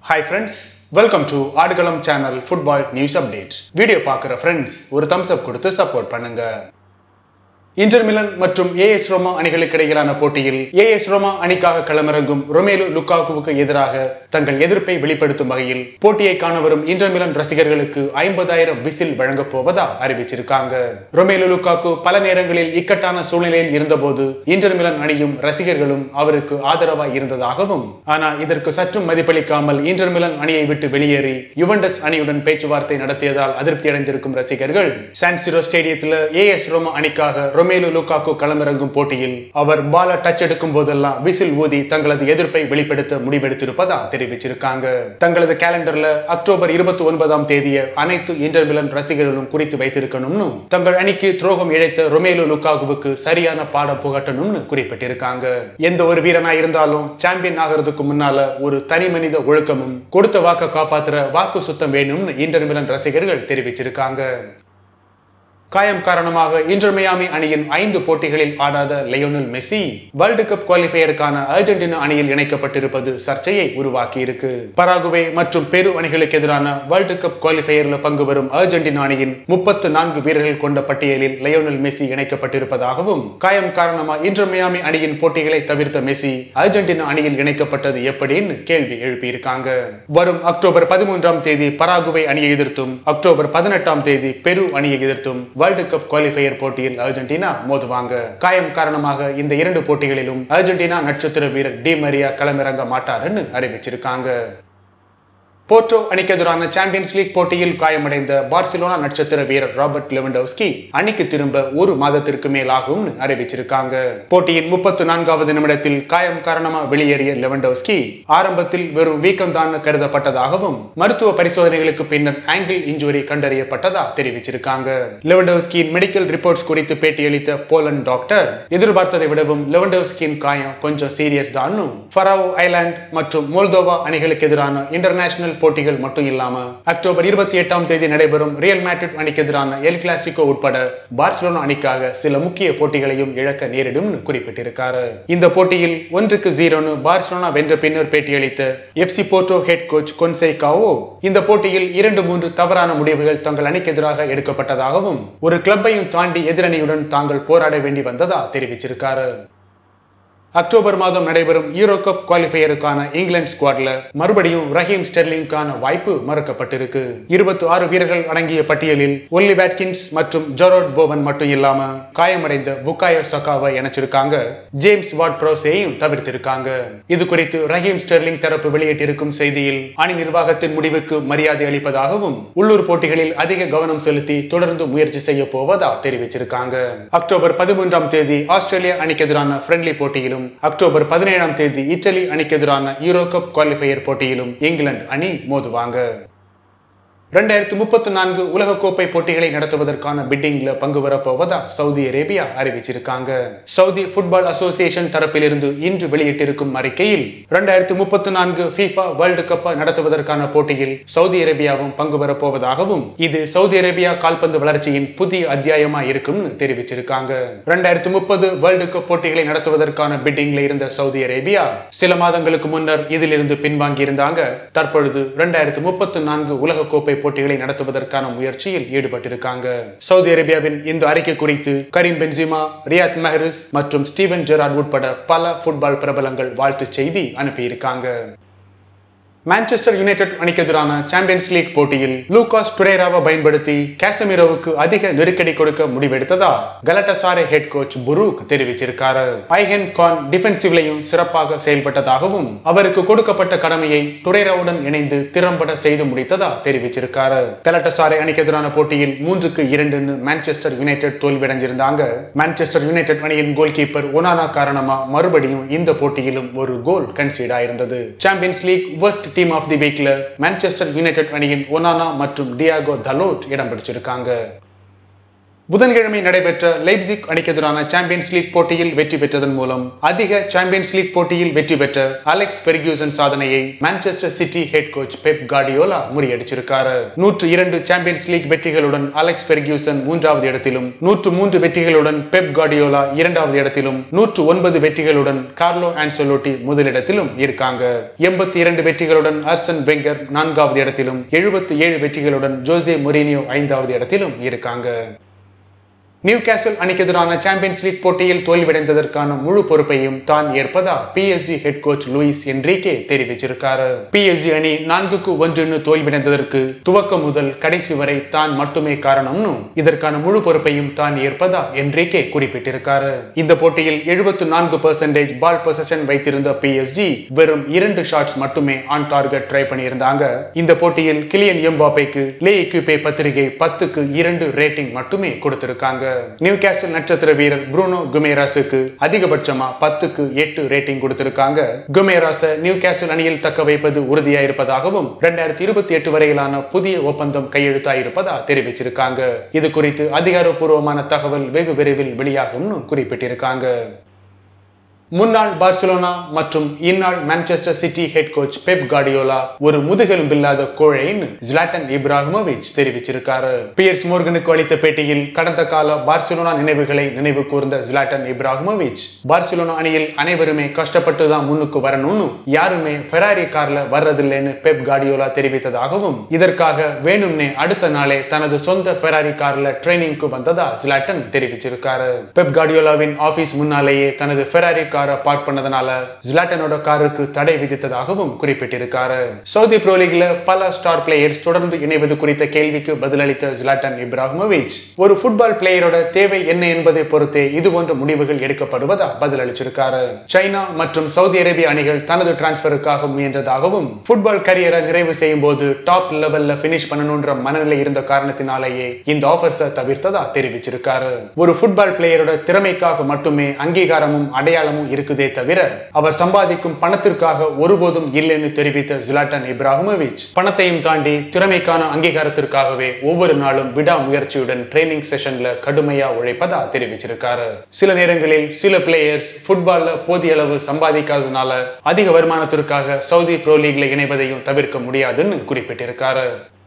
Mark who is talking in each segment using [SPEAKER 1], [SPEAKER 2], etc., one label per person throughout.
[SPEAKER 1] hi friends welcome to Aadukalam channel football news update video பார்க்குற friends ஒரு thumbs up கொடுத்து support பண்ணுங்க Inter Milan மற்றும் ஏஎஸ் ரோமா அணிகளுக்கு இடையிலான போட்டியில் ஏஎஸ் ரோமா அணிக்காக களமிறங்கும் ரொமேலு லுக்காகுவுக்கு எதிராக தங்கள் எதிர்ப்பை வெளிப்படுத்தும் வகையில் போட்டியை காண வரும் இன்டர் மிலன் ரசிகர்களுக்கு ஐம்பதாயிரம் விசில் வழங்கப் போவதா அறிவிச்சிருக்காங்க ரொமேலு லுக்காக்கு பல நேரங்களில் இக்கட்டான சூழ்நிலையில் இருந்தபோது இன்டர் மிலன் அணியும் ரசிகர்களும் அவருக்கு ஆதரவாய் இருந்ததாகவும் ஆனா இதற்கு சற்றும் மதிப்பளிக்காமல் இன்டர் மிலன் அணியை விட்டு வெளியேறி யுவண்டஸ் அணியுடன் பேச்சுவார்த்தை நடத்தியதால் அதிருப்தி அடைந்திருக்கும் ரசிகர்கள் சான்சிரோ ஸ்டேடியத்தில் ஏஎஸ் ரோமா அணிக்காக ரொமேலு லுக்காக்கு களமிறங்கும் போட்டியில் அவர் பால டச் எடுக்கும் போதெல்லாம் விசில் ஊதி தங்களது எதிர்ப்பை வெளிப்படுத்த முடிவெடுத்திருப்பதா தெரிவிச்சிருக்காங்க தங்களது கேலண்டர்ல அக்டோபர் இருபத்தி ஒன்பதாம் தேதிய அனைத்து இன்டர் மிலன் ரசிகர்களும் குறித்து வைத்திருக்கணும்னு தங்கள் அணிக்கு துரோகம் இழைத்த ரொமேலு லுக்காகுவுக்கு சரியான பாடம் புகட்டணும்னு குறிப்பிட்டிருக்காங்க எந்த ஒரு வீரனா இருந்தாலும் சாம்பியன் ஆகிறதுக்கு முன்னால ஒரு தனி மனித ஒழுக்கமும் கொடுத்த வாக்க காப்பாத்துற வாக்கு சுத்தம் வேணும்னு இன்டர் மிலன் ரசிகர்கள் தெரிவிச்சிருக்காங்க காயம் காரணமாக இன்டர் மியாமி அணியின் ஐந்து போட்டிகளில் ஆடாத லியோனல் மெஸ்ஸி வேர்ல்டு கப் குவாலிஃபயருக்கான அர்ஜென்டினா அணியில் இணைக்கப்பட்டிருப்பது சர்ச்சையை உருவாக்கி இருக்கு பராகுவே மற்றும் பெரு அணிகளுக்கு எதிரான வேர்ல்டு கப் குவாலிஃபயரில் பங்கு பெறும் அர்ஜென்டினா அணியின் முப்பத்து நான்கு வீரர்கள் கொண்ட பட்டியலில் லியோனல் மெஸ்ஸி இணைக்கப்பட்டிருப்பதாகவும் காயம் காரணமாக இன்டர் மியாமி அணியின் போட்டிகளை தவிர்த்த மெஸ்ஸி அர்ஜென்டினா அணியில் இணைக்கப்பட்டது எப்படின்னு கேள்வி எழுப்பியிருக்காங்க வரும் அக்டோபர் பதிமூன்றாம் தேதி பராகுவே அணியை எதிர்த்தும் அக்டோபர் பதினெட்டாம் தேதி பெரு அணியை எதிர்த்தும் வேர்ல்டு கப் குவாலிஃபயர் போட்டியில் அர்ஜென்டினா மோதுவாங்க காயம் காரணமாக இந்த இரண்டு போட்டிகளிலும் அர்ஜென்டினா நட்சத்திர வீரர் டி மரியா களமிறங்க மாட்டாருன்னு அறிவிச்சிருக்காங்க போர்ட்டோ அணிக்கு எதிரான சாம்பியன்ஸ் லீக் போட்டியில் காயமடைந்த பார்சிலோனா நட்சத்திர வீரர் ராபர்ட் லெவன்டோஸ்கி அணிக்கு திரும்ப ஒரு மாதத்திற்கு மேல் ஆகும்னு அறிவிச்சிருக்காங்க போட்டியின் முப்பத்து நான்காவது நிமிடத்தில் காயம் காரணமாக வெளியேறிய லெவன்டோஸ்கி ஆரம்பத்தில் வெறும் வீக்கம் தான் கருதப்பட்டதாகவும் மருத்துவ பரிசோதனைகளுக்கு பின்னர் ஆங்கிள் இன்ஜுரி கண்டறியப்பட்டதா தெரிவிச்சிருக்காங்க லெவன்டோஸ்கியின் மெடிக்கல் ரிப்போர்ட்ஸ் குறித்து பேட்டியளித்த போலண்ட் டாக்டர் எதிர்பார்த்ததை விடவும் லெவன்டோஸ்கியின் காயம் கொஞ்சம் சீரியஸ் தான் ஃபராவோ ஐலாண்ட் மற்றும் மோல்தோவா அணிகளுக்கு எதிரான இன்டர்நேஷனல் போட்டிகள் மட்டும் இல்லாம அக்டோபர் இருபத்தி எட்டாம் தேதி நடைபெறும் ரியல் மேட்ரிட் அணிக்கு எதிரான எல் கிளாசிகோ உட்பட பார்சிலோனா அணிக்காக சில முக்கிய போட்டிகளையும் இழக்க நேரிடும் குறிப்பிட்டிருக்காரு இந்த போட்டியில் ஒன்றுக்கு ஜீரோன்னு பார்சிலோனா வென்ற பின்னர் பேட்டியளித்த FC Porto head coach Conceicao இந்த போட்டியில் இரண்டு மூன்று தவறான முடிவுகள் தங்கள் அணிக்கு எதிராக எடுக்கப்பட்டதாகவும் ஒரு கிளப்பையும் தாண்டி எதிரணியுடன் தாங்கள் போராட வேண்டி வந்ததா தெரிவிச்சிருக்காரு அக்டோபர் மாதம் நடைபெறும் யூரோ கப் குவாலிஃபயருக்கான இங்கிலாந்து ஸ்குவாட்ல மறுபடியும் ரஹீம் ஸ்டெர்லிங்கான வாய்ப்பு மறுக்கப்பட்டிருக்கு இருபத்தி ஆறு வீரர்கள் அடங்கிய பட்டியலில் ஒல்லி வேட்கின்ஸ் மற்றும் ஜொரோட் போவன் மட்டும் இல்லாம காயமடைந்த புக்காயோ சக்காவை இணைச்சிருக்காங்க ஜேம்ஸ் வாட் ப்ரோசேயும் தவிர்த்திருக்காங்க இது குறித்து ரஹீம் ஸ்டெர்லிங் தரப்பு வெளியிட்டிருக்கும் செய்தியில் அணி நிர்வாகத்தின் முடிவுக்கு மரியாதை அளிப்பதாகவும் உள்ளூர் போட்டிகளில் அதிக கவனம் செலுத்தி தொடர்ந்து முயற்சி செய்ய போவதா தெரிவிச்சிருக்காங்க அக்டோபர் பதிமூன்றாம் தேதி ஆஸ்திரேலியா அணிக்கு எதிரான ஃப்ரெண்ட்லி போட்டியிலும் அக்டோபர் பதினேழாம் தேதி இட்டலி அணிக்கு எதிரான யூரோ கப் குவாலிஃபயர் போட்டியிலும் இங்கிலாந்து அணி மோதுவாங்க ரெண்டாயிரத்தி முப்பத்தி நான்கு உலகக்கோப்பை போட்டிகளை நடத்துவதற்கான பிட்டிங்ல பங்கு பெறப்போவதா சவுதி அரேபியா அறிவிச்சிருக்காங்க சவுதி ஃபுட்பால் அசோசியேஷன் தரப்பிலிருந்து இன்று வெளியிட்டிருக்கும் அறிக்கையில் ரெண்டாயிரத்தி முப்பத்தி நான்கு ஃபீஃபா வேர்ல்டு கப்பை நடத்துவதற்கான போட்டியில் சவுதி அரேபியாவும் பங்கு பெறப்போவதாகவும் இது சவுதி அரேபியா கால்பந்து வளர்ச்சியின் புதிய அத்தியாயமா இருக்கும்னு தெரிவிச்சிருக்காங்க ரெண்டாயிரத்தி முப்பது வேர்ல்டு கப் போட்டிகளை நடத்துவதற்கான பிட்டிங்ல இருந்த சவுதி அரேபியா சில மாதங்களுக்கு முன்னர் இதிலிருந்து பின்வாங்கி இருந்தாங்க தற்பொழுது ரெண்டாயிரத்தி முப்பத்தி நான்கு உலகக்கோப்பை போட்டிகளை நடத்துவதற்கான முயற்சியில் ஈடுபட்டிருக்காங்க சவுதி அரேபியாவின் இந்த அறிக்கை குறித்து கரீம் பென்சிமா ரியாத் மெஹரிஸ் மற்றும் ஸ்டீவன் ஜெராட் உட்பட பல ஃபுட்பால் பிரபலங்கள் வாழ்த்து செய்தி அனுப்பியிருக்காங்க மான்செஸ்டர் யுனைடெட் அணிக்கு எதிரான சாம்பியன்ஸ் லீக் போட்டியில் லூகாஸ் டுரேராவை பயன்படுத்தி காசமிரோவுக்கு அதிக நெருக்கடி கொடுக்க முடிவெடுத்ததா கலட்டசாரே ஹெட் கோச் புரூக் தெரிவிச்சிருக்காரு ஐஹென் கான் டிஃபென்சிவ்லையும் சிறப்பாக செயல்பட்டதாகவும் அவருக்கு கொடுக்கப்பட்ட கடமையை டுரேராவுடன் இணைந்து திறம்பட செய்து முடித்ததா தெரிவிச்சிருக்காரு கலட்டசாரே அணிக்கு எதிரான போட்டியில் மூன்றுக்கு இரண்டுன்னு மான்செஸ்டர் யுனைடெட் தோல்வியடைஞ்சிருந்தாங்க மான்செஸ்டர் யுனைடெட் அணியின் கோல் கீப்பர் ஒனானா காரணமா மறுபடியும் இந்த போட்டியிலும் ஒரு கோல் கன்சீட் ஆயிருந்தது Champions League best team of the வீக்ல மான்செஸ்டர் யுனைடெட் அணியின் ஒனானா மற்றும் டியாகோ தலோட் இடம் பிடிச்சிருக்காங்க புதன்கிழமை நடைபெற்ற லைப்சிக் அணிக்கு எதிரான சாம்பியன்ஸ் லீக் போட்டியில் வெற்றி பெற்றதன் மூலம் அதிக சாம்பியன்ஸ் லீக் போட்டியில் வெற்றி பெற்ற அலெக்ஸ் பெர்கியூசன் சாதனையை Manchester City head coach Pep Guardiola முறியடிச்சிருக்காரு நூற்று இரண்டு சாம்பியன்ஸ் லீக் வெற்றிகளுடன் அலெக்ஸ் பெர்கியூசன் மூன்றாவது இடத்திலும் நூற்று மூன்று வெற்றிகளுடன் பெப் கார்டியோலா இரண்டாவது இடத்திலும் நூற்று ஒன்பது வெற்றிகளுடன் கார்லோ ஆன்சலோட்டி முதலிடத்திலும் இருக்காங்க எண்பத்தி இரண்டு வெற்றிகளுடன் அர்சன் வெங்கர் நான்காவது இடத்திலும் எழுபத்தி ஏழு வெற்றிகளுடன் ஜோசே மொரினியோ ஐந்தாவது இடத்திலும் இருக்காங்க நியூ கேசல் அணிக்கு எதிரான சாம்பியன்ஸ் லீக் போட்டியில் தோல்வியடைந்ததற்கான முழு பொறுப்பையும் தான் ஏற்பதா PSG head coach Luis Enrique தெரிவிச்சிருக்காரு பிஎஸ்ஜி அணி நான்குக்கு ஒன்றுன்னு தோல்வியடைந்ததற்கு துவக்கம் முதல் கடைசி வரை தான் மட்டுமே காரணம்னு இதற்கான முழு பொறுப்பையும் தான் ஏற்பதா என்ரிகே குறிப்பிட்டிருக்காரு இந்த போட்டியில் எழுபத்து நான்கு பெர்சன்டேஜ் பால் பொசஷன் வைத்திருந்த பிஎஸ்ஜி வெறும் இரண்டு ஷாட்ஸ் மட்டுமே ஆன் டார்கெட் ட்ரை பண்ணியிருந்தாங்க இந்த போட்டியில் கிலியன் எம்பாப்பேக்கு லே எக்யூபே பத்திரிகை பத்துக்கு இரண்டு ரேட்டிங் மட்டுமே கொடுத்திருக்காங்க நியூ கேசல் நட்சத்திர வீரர் ப்ரூனோ குமேராஸுக்கு அதிகபட்சமா பத்துக்கு எட்டு ரேட்டிங் கொடுத்திருக்காங்க குமேராஸ நியூ கேசல் அணியில் தக்க வைப்பது உறுதியாயிருப்பதாகவும் இரண்டாயிரத்தி இருபத்தி எட்டு வரையிலான புதிய ஒப்பந்தம் கையெழுத்தாயிருப்பதா தெரிவிச்சிருக்காங்க இது குறித்து அதிகாரப்பூர்வமான தகவல் வெகு விரைவில் வெளியாகும்னு குறிப்பிட்டிருக்காங்க முன்னாள் பார்சிலோனா மற்றும் இந்நாள் Manchester City head coach Pep Guardiola ஒரு முதுகெலும்பில்லாத கோழைன்னு ஜிலாட்டன் இப்ராஹிமோவிச் தெரிவிச்சிருக்காரு பியர்ஸ் மோர்கனுக்கு அளித்த பேட்டியில் கடந்த கால பார்சிலோனா நினைவுகளை நினைவு கூர்ந்த ஜிலாட்டன் இப்ராஹிமோவிச் பார்சிலோனா அணியில் அனைவருமே கஷ்டப்பட்டு தான் முன்னுக்கு வரணும்னு யாருமே ஃபெராரி கார்ல வர்றதில்லைன்னு பெப் கார்டியோலா தெரிவித்ததாகவும் இதற்காக வேணும்னே அடுத்த நாளே தனது சொந்த ஃபெராரி கார்ல ட்ரைனிங்க்கு வந்ததா ஜிலாட்டன் தெரிவிச்சிருக்காரு பெப் கார்டியோலாவின் ஆபீஸ் முன்னாலேயே தனது ஃபெராரி காரை பார்க் பண்ணதுனால ஜிலாட்டனோட காருக்கு தடை விதித்ததாகவும் குறிப்பிட்டிருக்காரு சவுதி ப்ரோ லீக்ல பல ஸ்டார் பிளேயர்ஸ் தொடர்ந்து இணைவது குறித்த கேள்விக்கு பதிலளித்த ஜிலாட்டன் இப்ராஹிமோவிச் ஒரு ஃபுட்பால் பிளேயரோட தேவை என்ன என்பதை பொறுத்தே இது போன்ற முடிவுகள் எடுக்கப்படுவதா பதிலளிச்சிருக்காரு சைனா மற்றும் சவுதி அரேபிய அணிகள் தனது டிரான்ஸ்பருக்காக முயன்றதாகவும் ஃபுட்பால் கரியரை நிறைவு செய்யும் போது டாப் லெவல்ல பினிஷ் பண்ணணும்ன்ற மனநிலை இருந்த காரணத்தினாலேயே இந்த ஆஃபர்ஸை தவிர்த்ததா தெரிவிச்சிருக்காரு ஒரு ஃபுட்பால் பிளேயரோட திறமைக்காக மட்டுமே அங்கீகாரமும் அடையாளமும் இருக்குதே தவிர அவர் சம்பாதிக்கும் பணத்திற்காக ஒருபோதும் இல்லைன்னு தெரிவித்த ஜிலாட்டன் இப்ராஹிமோவிச் பணத்தையும் தாண்டி திறமைக்கான அங்கீகாரத்திற்காகவே ஒவ்வொரு நாளும் விடா முயற்சியுடன் ட்ரைனிங் செஷன்ல கடுமையா உழைப்பதா தெரிவிச்சிருக்காரு சில நேரங்களில் சில பிளேயர்ஸ் ஃபுட்பால்ல போதிய அளவு சம்பாதிக்காததுனால அதிக வருமானத்திற்காக சவுதி ப்ரோ லீக்ல இணைவதையும் தவிர்க்க முடியாதுன்னு குறிப்பிட்டிருக்காரு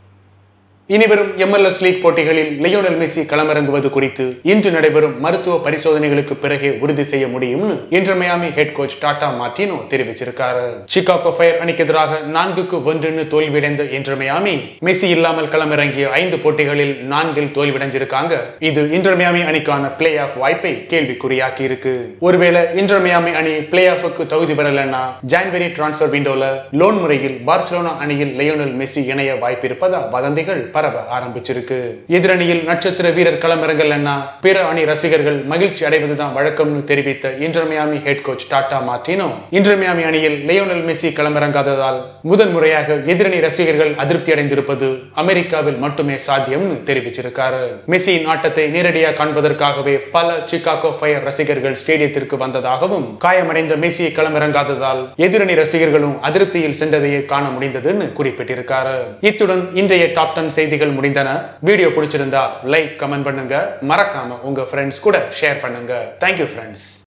[SPEAKER 1] இனிவரும் எம்எல்எஸ் லீக் போட்டிகளில் லியோனல் மெஸ்ஸி களமிறங்குவது குறித்து இன்று நடைபெறும் மருத்துவ பரிசோதனைகளுக்கு பிறகே உறுதி செய்ய முடியும்னு இன்று Miami head coach Tata Martino தெரிவிச்சிருக்காரு சிகாகோ ஃபயர் அணிக்கு எதிராக நான்குக்கு ஒன்றுன்னு தோல்வியடைந்த இன்று மியாமி மெஸ்ஸி இல்லாமல் களமிறங்கிய ஐந்து போட்டிகளில் நான்கில் தோல்வியடைஞ்சிருக்காங்க இது இன்று மியாமி அணிக்கான பிளே ஆஃப் வாய்ப்பை கேள்விக்குறியாக்கி இருக்கு ஒருவேளை இன்று மியாமி அணி பிளே ஆஃபுக்கு தகுதி பெறலன்னா ஜான்வரி டிரான்ஸ்பர் விண்டோல லோன் முறையில் பார்சிலோனா அணியில் லியோனல் மெஸ்ஸி இணைய வாய்ப்பு இருப்பதா வதந்திகள் பரவ ஆரம்பிச்சிருக்கு எதிரணியில் நட்சத்திர வீரர் களமிறங்கலன்னா பிற அணி ரசிகர்கள் மகிழ்ச்சி அடைவதுதான் வழக்கம்னு தெரிவித்த Inter Miami head coach Tata Martino Inter Miami அணியில் லியோனல் மெஸ்ஸி களமிறங்காததால் முதன் முறையாக எதிரணி ரசிகர்கள் அதிருப்தி அடைந்திருப்பது அமெரிக்காவில் மட்டுமே சாத்தியம்னு தெரிவிச்சிருக்காரு மெஸ்ஸியின் ஆட்டத்தை நேரடியாக காண்பதற்காகவே பல சிகாகோ ஃபயர் ரசிகர்கள் ஸ்டேடியத்திற்கு வந்ததாகவும் காயமடைந்த மெஸ்ஸி களமிறங்காததால் எதிரணி ரசிகர்களும் அதிருப்தியில் சென்றதையே காண முடிந்ததுன்னு குறிப்பிட்டிருக்காரு இத்துடன் இன்றைய டாப் டென் செய்திகள் முடிந்தன வீடியோ பிடிச்சிருந்தா லைக் கமெண்ட் பண்ணுங்க மறக்காம உங்க ஃப்ரெண்ட்ஸ் கூட ஷேர் பண்ணுங்க தேங்க்யூ ஃப்ரெண்ட்ஸ்